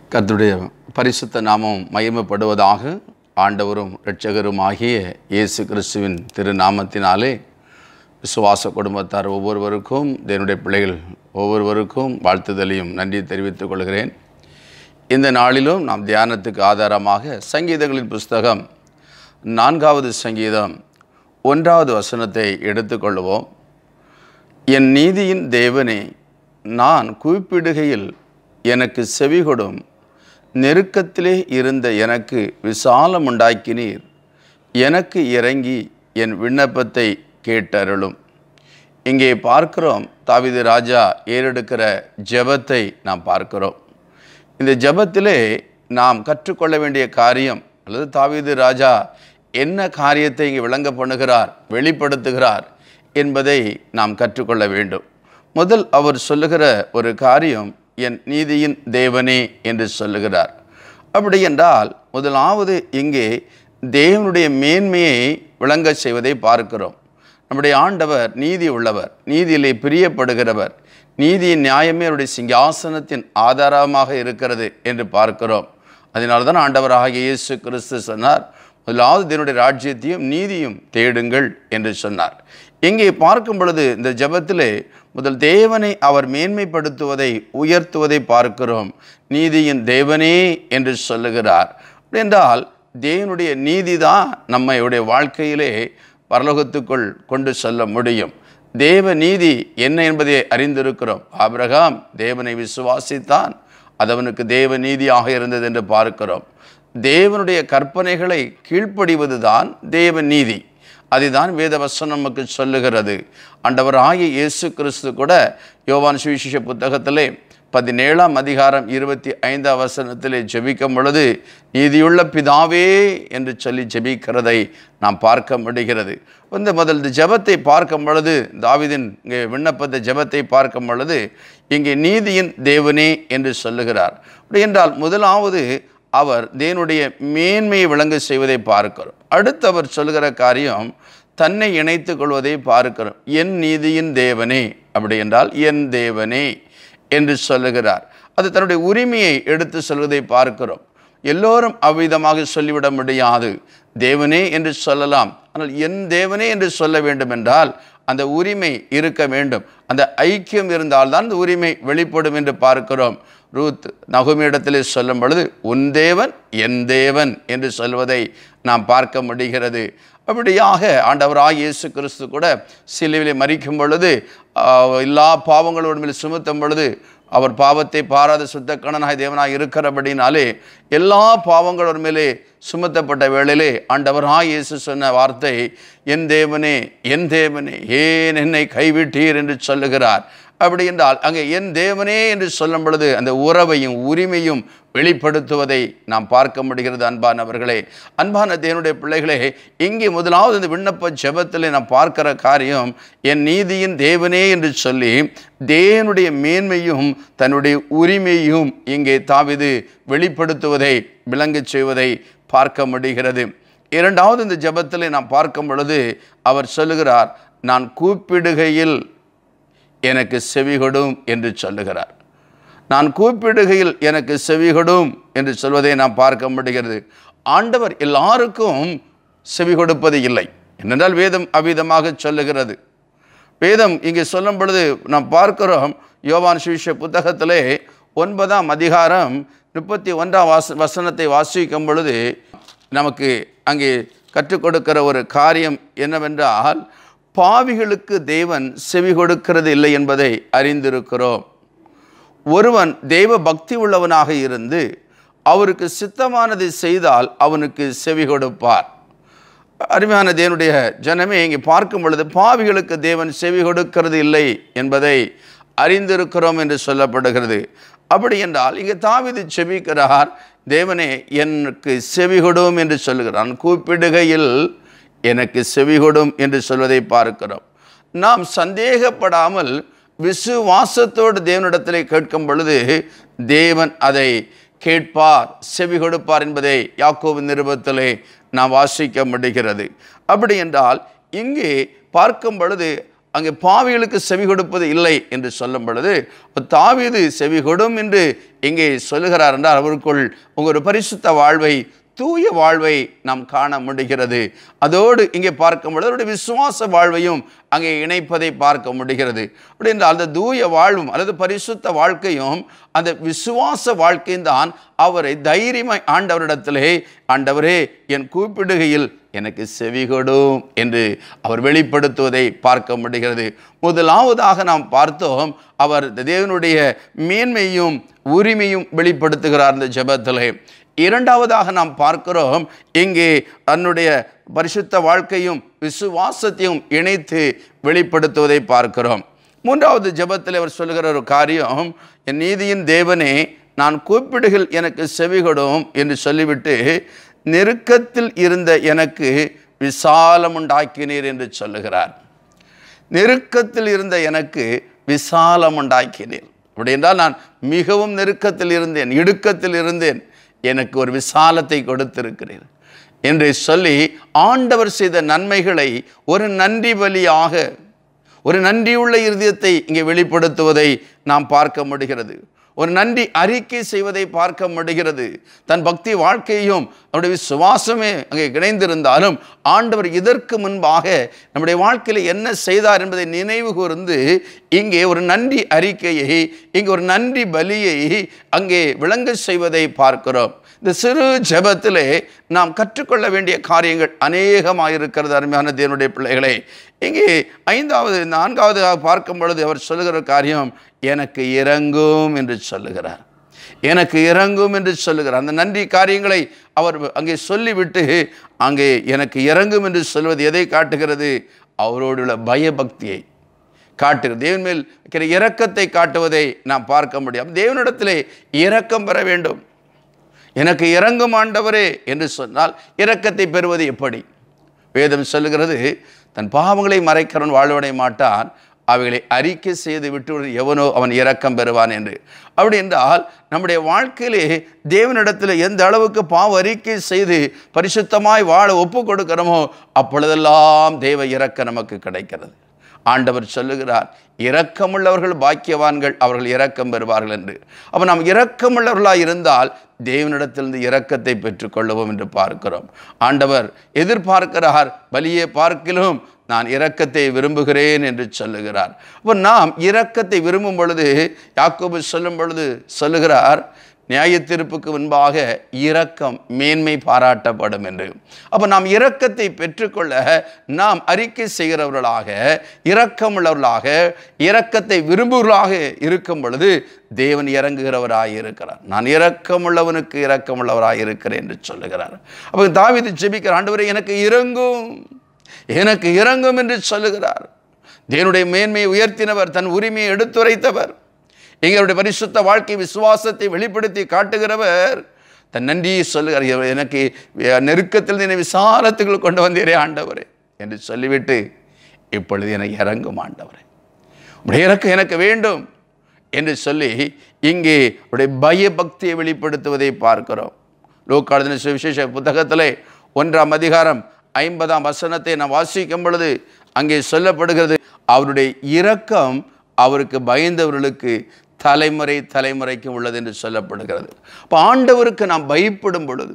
கர்த்தருடைய பரிசுத்த நாமம் மகிமைப்படுவதாக ஆண்டவரும் இரட்சகரும் ஆகிய இயேசு கிறிஸ்துவின் திருநாமத்தினாலே விசுவாச குடும்பத்தார் ஒவ்வொருவருக்கும் தேவனுடைய பிள்ளைகள் ஒவ்வொருவருக்கும் வாழ்த்துதலையும் நன்றி தெரிவித்துக் கொள்கிறேன் இந்த நாளிலும் நாம் தியானத்துக்கு ஆதாரமாக சங்கீதங்களின் புஸ்தகம் நான்காவது சங்கீதம் ஒன்றாவது வசனத்தை எடுத்துக்கொள்வோம் என் நீதியின் தேவனே நான் கூப்பிடுகையில் எனக்கு செவிகொடும் நெருக்கத்திலே இருந்த எனக்கு விசாலம் உண்டாக்கினீர் எனக்கு இறங்கி என் விண்ணப்பத்தை கேட்டருளும் இங்கே பார்க்கிறோம் தாவீது ராஜா ஏறெடுக்கிற ஜெபத்தை நாம் பார்க்கிறோம் இந்த ஜெபத்திலே நாம் கற்றுக்கொள்ள வேண்டிய காரியம் அல்லது தாவீது ராஜா என்ன காரியத்தை இங்கே விளங்க பண்ணுகிறார் வெளிப்படுத்துகிறார் என்பதை நாம் கற்றுக்கொள்ள வேண்டும் முதல் அவர் சொல்லுகிற ஒரு காரியம் என் நீதியின் தேவனே என்று சொல்லுகிறார் அப்படி என்றால் முதலாவது இங்கே தேவனுடைய மேன்மையை விளங்க செய்வதை பார்க்கிறோம் நம்முடைய ஆண்டவர் நீதி உள்ளவர் நீதியிலே பிரியப்படுகிறவர் நீதியின் நியாயமே அவருடைய சிங்காசனத்தின் ஆதாரமாக இருக்கிறது என்று பார்க்கிறோம் அதனால தான் ஆண்டவராகிய இயேசு கிறிஸ்து சொன்னார் முதலாவது தேவனுடைய ராஜ்யத்தையும் நீதியும் தேடுங்கள் என்று சொன்னார் இங்கே பார்க்கும் பொழுது இந்த ஜெபத்திலே முதல் தேவனை அவர் மேன்மைப்படுத்துவதை உயர்த்துவதை பார்க்கிறோம் நீதியின் தேவனே என்று சொல்லுகிறார் என்றால் தேவனுடைய நீதி தான் நம்மையுடைய வாழ்க்கையிலே பரலோகத்துக்குள் கொண்டு செல்ல முடியும் தேவ நீதி என்ன என்பதை அறிந்திருக்கிறோம் ஆபிரகாம் தேவனை விசுவாசித்தான் அது அவனுக்கு தேவ நீதியாக இருந்தது என்று பார்க்கிறோம் தேவனுடைய கற்பனைகளை கீழ்ப்படிவதுதான் தேவ நீதி அதுதான் வேதவசனம் நமக்கு சொல்லுகிறது ஆண்டவர் ஆகிய இயேசு கிறிஸ்து கூட யோவான் சுவிசேஷ புத்தகத்திலே பதினேழாம் அதிகாரம் இருபத்தி ஐந்தாம் வசனத்திலே ஜெபிக்கும் பொழுது நீதியுள்ள பிதாவே என்று சொல்லி ஜெபிக்கிறதை நாம் பார்க்க முடிகிறது இந்த முதல் இந்த ஜெபத்தை பார்க்கும் பொழுது தாவிதின் இங்கே விண்ணப்பத்தை ஜெபத்தை பார்க்கும் பொழுது இங்கே நீதியின் தேவனே என்று சொல்லுகிறார் அப்படி என்றால் முதலாவது அவர் தேவனுடைய மேன்மையை விளங்க செய்வதை பார்க்கிறோம் அடுத்து அவர் சொல்லுகிற காரியம் தன்னை இணைத்துக் கொள்வதை பார்க்கிறோம் என் நீதியின் தேவனே அப்படி என்றால் என் தேவனே என்று சொல்லுகிறார் அது தன்னுடைய உரிமையை எடுத்து சொல்வதை பார்க்கிறோம் எல்லோரும் அவ்விதமாக சொல்லிவிட முடியாது தேவனே என்று சொல்லலாம் ஆனால் என் தேவனே என்று சொல்ல வேண்டும் என்றால் அந்த உரிமை இருக்க வேண்டும் அந்த ஐக்கியம் இருந்தால்தான் அந்த உரிமை வெளிப்படும் என்று பார்க்கிறோம் ரூத் நகுமியிடத்திலே சொல்லும் பொழுது உன் தேவன் என் தேவன் என்று சொல்வதை நாம் பார்க்க முடிகிறது அப்படியாக ஆண்டவராக இயேசு கிறிஸ்து கூட சிலுவிலே மறிக்கும் பொழுது எல்லா பாவங்களோடு மேல் சுமத்தும் பொழுது அவர் பாவத்தை பாராத சுத்த கணனாய் தேவனாய் இருக்கிறபடினாலே எல்லா பாவங்களோட மேலே சுமத்தப்பட்ட வேளையிலே ஆண்டவராக இயேசு சொன்ன வார்த்தை என் தேவனே என் தேவனே ஏன் என்னை கைவிட்டீர் என்று சொல்லுகிறார் அப்படி என்றால் அங்கே என் தேவனே என்று சொல்லும் பொழுது அந்த உறவையும் உரிமையும் வெளிப்படுத்துவதை நாம் பார்க்க முடிகிறது அன்பானவர்களே அன்பான தேவனுடைய பிள்ளைகளே இங்கே முதலாவது இந்த விண்ணப்ப ஜெபத்தில் நாம் பார்க்கிற காரியம் என் நீதியின் தேவனே என்று சொல்லி தேவனுடைய மேன்மையும் தன்னுடைய உரிமையும் இங்கே தாவிது வெளிப்படுத்துவதை விளங்கச் செய்வதை பார்க்க முடிகிறது இரண்டாவது இந்த ஜெபத்தில் நாம் பார்க்கும் பொழுது அவர் சொல்லுகிறார் நான் கூப்பிடுகையில் எனக்கு செவிகொடும் என்று சொல்லுகிறார் நான் கூப்பிடுகையில் எனக்கு செவிகொடும் என்று சொல்வதை நாம் பார்க்க முடிகிறது ஆண்டவர் எல்லாருக்கும் செவி கொடுப்பது இல்லை என்னென்றால் வேதம் அவ்விதமாக சொல்லுகிறது வேதம் இங்கே சொல்லும் பொழுது நாம் பார்க்கிறோம் யோவான் சுவிஷ புத்தகத்திலே ஒன்பதாம் அதிகாரம் முப்பத்தி ஒன்றாம் வாச வசனத்தை வாசிக்கும் பொழுது நமக்கு அங்கே கற்றுக் கொடுக்கிற ஒரு காரியம் என்னவென்றால் பாவிகளுக்கு தேவன் செவி கொடுக்கிறது இல்லை என்பதை அறிந்திருக்கிறோம் ஒருவன் தெய்வ பக்தி உள்ளவனாக இருந்து அவருக்கு சித்தமானதை செய்தால் அவனுக்கு செவி கொடுப்பார் அருமையான தேவனுடைய ஜனமே இங்கே பார்க்கும் பொழுது பாவிகளுக்கு தேவன் செவி கொடுக்கிறது இல்லை என்பதை அறிந்திருக்கிறோம் என்று சொல்லப்படுகிறது அப்படி என்றால் இங்கே தாவிது செபிக்கிறார் தேவனே எனக்கு செவி கொடும் என்று சொல்லுகிறான் கூப்பிடுகையில் எனக்கு செவிகொடும் என்று சொல்வதை பார்க்கிறோம் நாம் சந்தேகப்படாமல் விசுவாசத்தோடு தேவனிடத்திலே கேட்கும் பொழுது தேவன் அதை கேட்பார் செவி கொடுப்பார் என்பதை யாக்கோவு நிருபத்திலே நாம் வாசிக்க முடிகிறது அப்படி என்றால் இங்கே பார்க்கும் பொழுது அங்கே பாவிகளுக்கு செவி கொடுப்பது இல்லை என்று சொல்லும் பொழுது தாவீது செவி கொடும் என்று இங்கே சொல்லுகிறார் என்றால் அவருக்குள் உங்கள் ஒரு பரிசுத்த வாழ்வை தூய வாழ்வை நாம் காண முடிகிறது அதோடு இங்கே பார்க்கும் பொழுது அவருடைய விசுவாச வாழ்வையும் அங்கே இணைப்பதை பார்க்க முடிகிறது அப்படி என்றால் அந்த தூய வாழ்வும் அல்லது பரிசுத்த வாழ்க்கையும் அந்த விசுவாச வாழ்க்கையும் தான் அவரை தைரியமாய் ஆண்டவரிடத்திலே ஆண்டவரே என் கூப்பிடுகையில் எனக்கு செவி கொடும் என்று அவர் வெளிப்படுத்துவதை பார்க்க முடிகிறது முதலாவதாக நாம் பார்த்தோம் அவர் தேவனுடைய மேன்மையும் உரிமையும் வெளிப்படுத்துகிறார் இந்த ஜெபத்திலே இரண்டாவதாக நாம் பார்க்கிறோம் இங்கே தன்னுடைய பரிசுத்த வாழ்க்கையும் விசுவாசத்தையும் இணைத்து வெளிப்படுத்துவதை பார்க்கிறோம் மூன்றாவது ஜெபத்தில் அவர் சொல்லுகிற ஒரு காரியம் என் நீதியின் தேவனே நான் கூப்பிடுகள் எனக்கு செவிகொடும் என்று சொல்லிவிட்டு நெருக்கத்தில் இருந்த எனக்கு விசாலம் உண்டாக்கினீர் என்று சொல்லுகிறார் நெருக்கத்தில் இருந்த எனக்கு விசாலம் உண்டாக்கினீர் அப்படி என்றால் நான் மிகவும் நெருக்கத்தில் இருந்தேன் இடுக்கத்தில் இருந்தேன் எனக்கு ஒரு விசாலத்தை கொடுத்திருக்கிறீர் என்று சொல்லி ஆண்டவர் செய்த நன்மைகளை ஒரு நன்றி பலியாக ஒரு நன்றியுள்ள இருதயத்தை இங்கே வெளிப்படுத்துவதை நாம் பார்க்க முடிகிறது ஒரு நன்றி அறிக்கை செய்வதை பார்க்க முடிகிறது தன் பக்தி வாழ்க்கையும் நம்முடைய விசுவாசமே அங்கே இணைந்திருந்தாலும் ஆண்டவர் இதற்கு முன்பாக நம்முடைய வாழ்க்கையில் என்ன செய்தார் என்பதை நினைவு கூர்ந்து இங்கே ஒரு நன்றி அறிக்கையை இங்கே ஒரு நன்றி பலியை அங்கே விளங்க செய்வதை பார்க்கிறோம் இந்த சிறு ஜெபத்திலே நாம் கற்றுக்கொள்ள வேண்டிய காரியங்கள் அநேகமாக இருக்கிறது அருமையான தேவனுடைய பிள்ளைகளே இங்கே ஐந்தாவது நான்காவது பார்க்கும் பொழுது அவர் சொல்லுகிற காரியம் எனக்கு இறங்கும் என்று சொல்லுகிறார் எனக்கு இறங்கும் என்று சொல்லுகிறார் அந்த நன்றி காரியங்களை அவர் அங்கே சொல்லிவிட்டு அங்கே எனக்கு இறங்கும் என்று சொல்வது எதை காட்டுகிறது அவரோடுள்ள பயபக்தியை காட்டுகிறது தேவன் மேல் இருக்கிற இரக்கத்தை காட்டுவதை நாம் பார்க்க முடியும் தேவனிடத்திலே இரக்கம் பெற வேண்டும் எனக்கு இறங்கும் ஆண்டவரே என்று சொன்னால் இரக்கத்தை பெறுவது எப்படி வேதம் சொல்லுகிறது தன் பாவங்களை மறைக்கிறவன் வாழ்வடைய மாட்டான் அவைகளை அறிக்கை செய்து விட்டு எவனோ அவன் இரக்கம் பெறுவான் என்று அப்படி என்றால் நம்முடைய வாழ்க்கையிலே தேவனிடத்தில் எந்த அளவுக்கு பாவ அறிக்கை செய்து பரிசுத்தமாய் வாழ ஒப்பு கொடுக்கிறோமோ அப்பொழுதெல்லாம் தேவ இரக்கம் நமக்கு கிடைக்கிறது ஆண்டவர் சொல்லுகிறார் இரக்கமுள்ளவர்கள் பாக்கியவான்கள் அவர்கள் இரக்கம் பெறுவார்கள் என்று அப்போ நாம் இரக்கமுள்ளவர்களாக இருந்தால் தேவனிடத்திலிருந்து இரக்கத்தை பெற்றுக்கொள்ளுவோம் என்று பார்க்கிறோம் ஆண்டவர் எதிர்பார்க்கிறார் பலியை பார்க்கிலும் நான் இரக்கத்தை விரும்புகிறேன் என்று சொல்லுகிறார் அப்போ நாம் இரக்கத்தை விரும்பும் பொழுது யாக்கோபு சொல்லும் பொழுது சொல்லுகிறார் நியாய தீர்ப்புக்கு முன்பாக இரக்கம் மேன்மை பாராட்டப்படும் என்று அப்போ நாம் இரக்கத்தை பெற்றுக்கொள்ள நாம் அறிக்கை செய்கிறவர்களாக இரக்கமுள்ளவர்களாக இரக்கத்தை விரும்புவர்களாக இருக்கும் பொழுது தேவன் இறங்குகிறவராக இருக்கிறார் நான் இரக்கமுள்ளவனுக்கு இரக்கமுள்ளவராக இருக்கிறேன் என்று சொல்லுகிறார் அப்போ தாவிது ஜெபிக்கிற ஆண்டவரை எனக்கு இறங்கும் எனக்கு இறங்கும் என்று சொல்லுகிறார் தேவனுடைய மேன்மையை உயர்த்தினவர் தன் உரிமையை எடுத்துரைத்தவர் எங்களுடைய பரிசுத்த வாழ்க்கை விசுவாசத்தை வெளிப்படுத்தி காட்டுகிறவர் தன் நன்றியை சொல்லுகிறார் எனக்கு நெருக்கத்தில் என்னை விசாலத்துக்குள் கொண்டு வந்தீரே ஆண்டவரே என்று சொல்லிவிட்டு இப்பொழுது எனக்கு இறங்கும் ஆண்டவரே உடைய இறக்கம் எனக்கு வேண்டும் என்று சொல்லி இங்கே உடைய பயபக்தியை வெளிப்படுத்துவதை பார்க்கிறோம் லோக்காளுதின சுவிசேஷ புத்தகத்திலே ஒன்றாம் அதிகாரம் ஐம்பதாம் வசனத்தை நாம் வாசிக்கும் பொழுது அங்கே சொல்லப்படுகிறது அவருடைய இரக்கம் அவருக்கு பயந்தவர்களுக்கு தலைமுறை தலைமுறைக்கும் உள்ளது என்று சொல்லப்படுகிறது இப்போ ஆண்டவருக்கு நாம் பயப்படும் பொழுது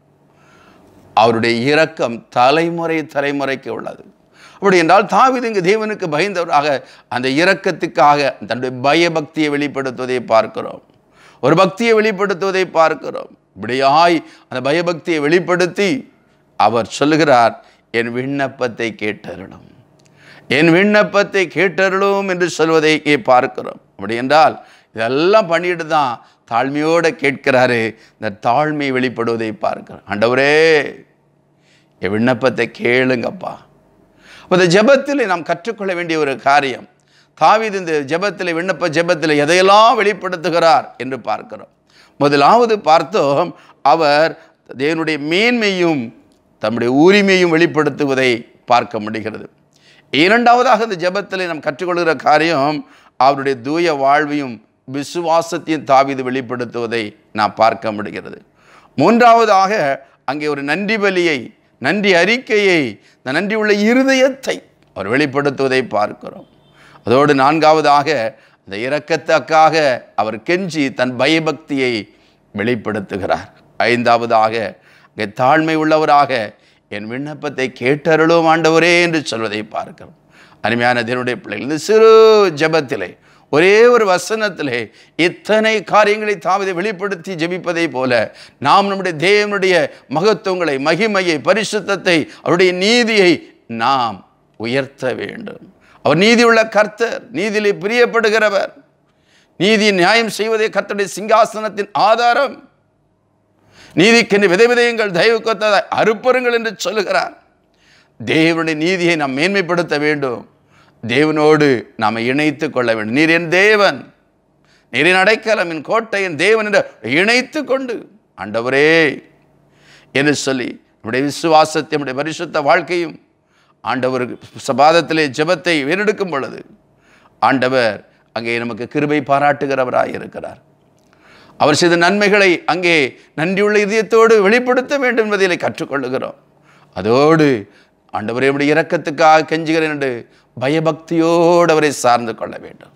அவருடைய இரக்கம் தலைமுறை தலைமுறைக்கு உள்ளது அப்படி என்றால் தாவிது இங்கு தேவனுக்கு பயந்தவராக அந்த இரக்கத்துக்காக தன்னுடைய பயபக்தியை வெளிப்படுத்துவதை பார்க்கிறோம் ஒரு பக்தியை வெளிப்படுத்துவதை பார்க்கிறோம் இப்படியாய் அந்த பயபக்தியை வெளிப்படுத்தி அவர் சொல்லுகிறார் என் விண்ணப்பத்தை கேட்டருளும் என் விண்ணப்பத்தை கேட்டருளும் என்று சொல்வதை இங்கே பார்க்கிறோம் அப்படி என்றால் இதெல்லாம் பண்ணிட்டு தான் தாழ்மையோடு கேட்கிறாரு இந்த தாழ்மை வெளிப்படுவதை பார்க்கிறோம் ஆண்டவரே என் விண்ணப்பத்தை கேளுங்கப்பா அப்போ இந்த ஜெபத்தில் நாம் கற்றுக்கொள்ள வேண்டிய ஒரு காரியம் தாவீது இந்த ஜெபத்தில் விண்ணப்ப ஜெபத்தில் எதையெல்லாம் வெளிப்படுத்துகிறார் என்று பார்க்கிறோம் முதலாவது பார்த்தோம் அவர் தேவனுடைய மேன்மையும் தம்முடைய உரிமையும் வெளிப்படுத்துவதை பார்க்க முடிகிறது இரண்டாவதாக இந்த ஜெபத்தில் நாம் கற்றுக்கொள்கிற காரியம் அவருடைய தூய வாழ்வையும் விசுவாசத்தையும் தாவிது வெளிப்படுத்துவதை நாம் பார்க்க முடிகிறது மூன்றாவதாக அங்கே ஒரு நன்றி பலியை நன்றி அறிக்கையை இந்த நன்றி உள்ள இருதயத்தை அவர் வெளிப்படுத்துவதை பார்க்கிறோம் அதோடு நான்காவதாக அந்த இரக்கத்துக்காக அவர் கெஞ்சி தன் பயபக்தியை வெளிப்படுத்துகிறார் ஐந்தாவதாக அங்கே தாழ்மை உள்ளவராக என் விண்ணப்பத்தை கேட்டருளும் ஆண்டவரே என்று சொல்வதை பார்க்கிறோம் அருமையான தேவனுடைய பிள்ளைகள் இந்த சிறு ஜெபத்திலே ஒரே ஒரு வசனத்திலே இத்தனை காரியங்களை தாவிதை வெளிப்படுத்தி ஜெபிப்பதை போல நாம் நம்முடைய தேவனுடைய மகத்துவங்களை மகிமையை பரிசுத்தத்தை அவருடைய நீதியை நாம் உயர்த்த வேண்டும் அவர் நீதியுள்ள கர்த்தர் நீதியிலே பிரியப்படுகிறவர் நீதி நியாயம் செய்வதே கர்த்தருடைய சிங்காசனத்தின் ஆதாரம் நீதிக்கென்று விதை விதையுங்கள் தயவு கொத்ததை அறுப்பருங்கள் என்று சொல்லுகிறார் தேவனுடைய நீதியை நாம் மேன்மைப்படுத்த வேண்டும் தேவனோடு நாம் இணைத்து கொள்ள வேண்டும் நீர் என் தேவன் நீரின் அடைக்கலம் என் கோட்டை என் தேவன் என்று இணைத்து கொண்டு ஆண்டவரே என்று சொல்லி நம்முடைய விசுவாசத்தை நம்முடைய பரிசுத்த வாழ்க்கையும் ஆண்டவருக்கு சபாதத்திலே ஜெபத்தை வேறெடுக்கும் பொழுது ஆண்டவர் அங்கே நமக்கு கிருபை பாராட்டுகிறவராய் இருக்கிறார் அவர் செய்த நன்மைகளை அங்கே நன்றியுள்ள இதயத்தோடு வெளிப்படுத்த வேண்டும் என்பதை கற்றுக்கொள்ளுகிறோம் அதோடு ஆண்டவரே உடைய இரக்கத்துக்காக கெஞ்சுகிறேன் என்று பயபக்தியோடு அவரை சார்ந்து கொள்ள வேண்டும்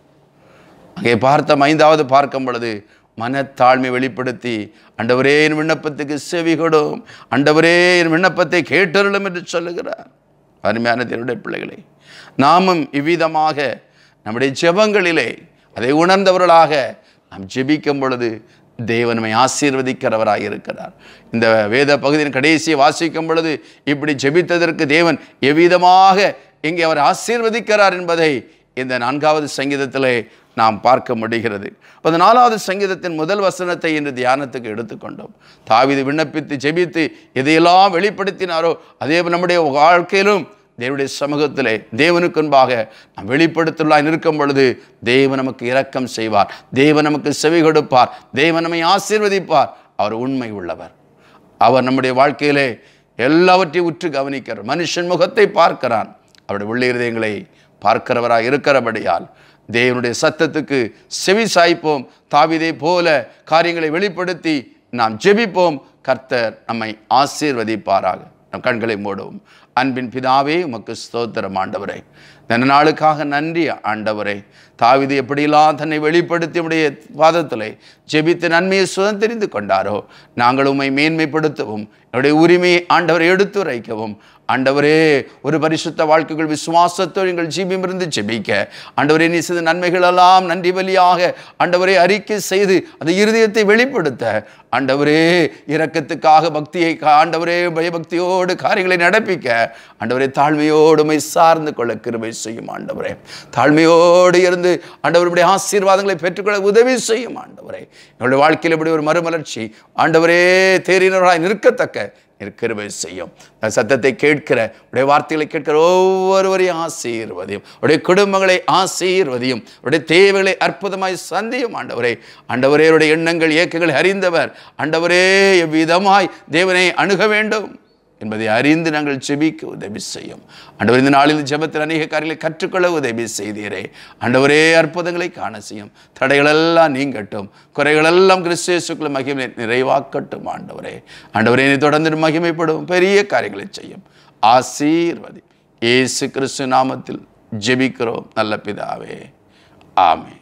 அங்கே பார்த்த ஐந்தாவது பார்க்கும் பொழுது மனத்தாழ்மை வெளிப்படுத்தி அண்டவரே என் விண்ணப்பத்துக்கு செவி கொடும் அண்டவரே என் விண்ணப்பத்தை கேட்டருளும் என்று சொல்லுகிறார் அருமையான தேவனுடைய பிள்ளைகளே நாமும் இவ்விதமாக நம்முடைய ஜெபங்களிலே அதை உணர்ந்தவர்களாக நாம் ஜெபிக்கும் பொழுது தேவன் நம்மை ஆசீர்வதிக்கிறவராக இருக்கிறார் இந்த வேத பகுதியின் கடைசியை வாசிக்கும் பொழுது இப்படி ஜெபித்ததற்கு தேவன் எவ்விதமாக இங்கே அவர் ஆசீர்வதிக்கிறார் என்பதை இந்த நான்காவது சங்கீதத்திலே நாம் பார்க்க முடிகிறது அந்த நாலாவது சங்கீதத்தின் முதல் வசனத்தை இன்று தியானத்துக்கு எடுத்துக்கொண்டோம் தாவிது விண்ணப்பித்து ஜெபித்து எதையெல்லாம் வெளிப்படுத்தினாரோ அதே நம்முடைய வாழ்க்கையிலும் தேவனுடைய சமூகத்திலே தேவனுக்கு முன்பாக நாம் வெளிப்படுத்தலாய் நிற்கும் பொழுது தேவன் நமக்கு இரக்கம் செய்வார் தேவன் நமக்கு செவி கொடுப்பார் தேவன் நம்மை ஆசீர்வதிப்பார் அவர் உண்மை உள்ளவர் அவர் நம்முடைய வாழ்க்கையிலே எல்லாவற்றையும் உற்று கவனிக்கிறார் மனுஷன் முகத்தை பார்க்கிறான் அவருடைய உள்ளே இருதயங்களை பார்க்கிறவராக இருக்கிறபடியால் தேவனுடைய சத்தத்துக்கு செவி சாய்ப்போம் தாவிதை போல காரியங்களை வெளிப்படுத்தி நாம் ஜெபிப்போம் கர்த்தர் நம்மை ஆசீர்வதிப்பாராக நம் கண்களை மூடுவோம் அன்பின் பிதாவே உமக்கு ஸ்தோத்திரம் ஆண்டவரே இந்த நாளுக்காக நன்றி ஆண்டவரே தாவிது எப்படியெல்லாம் தன்னை வெளிப்படுத்தி உடைய பாதத்திலே ஜெபித்து நன்மையை சுதந்திரிந்து கொண்டாரோ நாங்கள் உம்மை மேன்மைப்படுத்தவும் என்னுடைய உரிமையை ஆண்டவரை எடுத்துரைக்கவும் ஆண்டவரே ஒரு பரிசுத்த வாழ்க்கைகள் விசுவாசத்தோடு எங்கள் ஜீவியம் இருந்து ஜெபிக்க ஆண்டவரே நீ செய்த நன்மைகளெல்லாம் நன்றி பலியாக ஆண்டவரே அறிக்கை செய்து அந்த இருதயத்தை வெளிப்படுத்த ஆண்டவரே இரக்கத்துக்காக பக்தியை கா- ஆண்டவரே பயபக்தியோடு காரியங்களை நடப்பிக்க ஆண்டவரே தாழ்மையோடுமை சார்ந்து கொள்ள கிருபை செய்யும் ஆண்டவரே தாழ்மையோடு இருந்து ஆண்டவருடைய ஆசீர்வாதங்களை பெற்றுக்கொள்ள உதவி செய்யும் ஆண்டவரே எங்களுடைய வாழ்க்கையில் இப்படி ஒரு மறுமலர்ச்சி ஆண்டவரே தேறினவராய் நிற்கத்தக்க கிருபை செய்யும் இந்த சத்தத்தை கேட்கிற உடைய வார்த்தைகளை கேட்கிற ஒவ்வொருவரையும் ஆசீர்வதியும் உடைய குடும்பங்களை ஆசீர்வதியும் உடைய தேவைகளை அற்புதமாய் சந்தியும் ஆண்டவரே ஆண்டவரே உடைய எண்ணங்கள் இயக்கங்களை அறிந்தவர் ஆண்டவரே எவ்விதமாய் தேவனை அணுக வேண்டும் என்பதை அறிந்து நாங்கள் ஜெபிக்க உதவி செய்யும் ஆண்டவர் இந்த நாளில் ஜெபத்தில் அநேக காரியங்களை கற்றுக்கொள்ள உதவி செய்தீரே ஆண்டவரே அற்புதங்களை காண செய்யும் தடைகளெல்லாம் நீங்கட்டும் குறைகளெல்லாம் கிறிஸ்தேசுக்குள்ள மகிமை நிறைவாக்கட்டும் ஆண்டவரே ஆண்டவரே நீ தொடர்ந்து மகிமைப்படும் பெரிய காரியங்களை செய்யும் ஆசீர்வதி இயேசு கிறிஸ்து நாமத்தில் ஜெபிக்கிறோம் நல்ல பிதாவே ஆமென்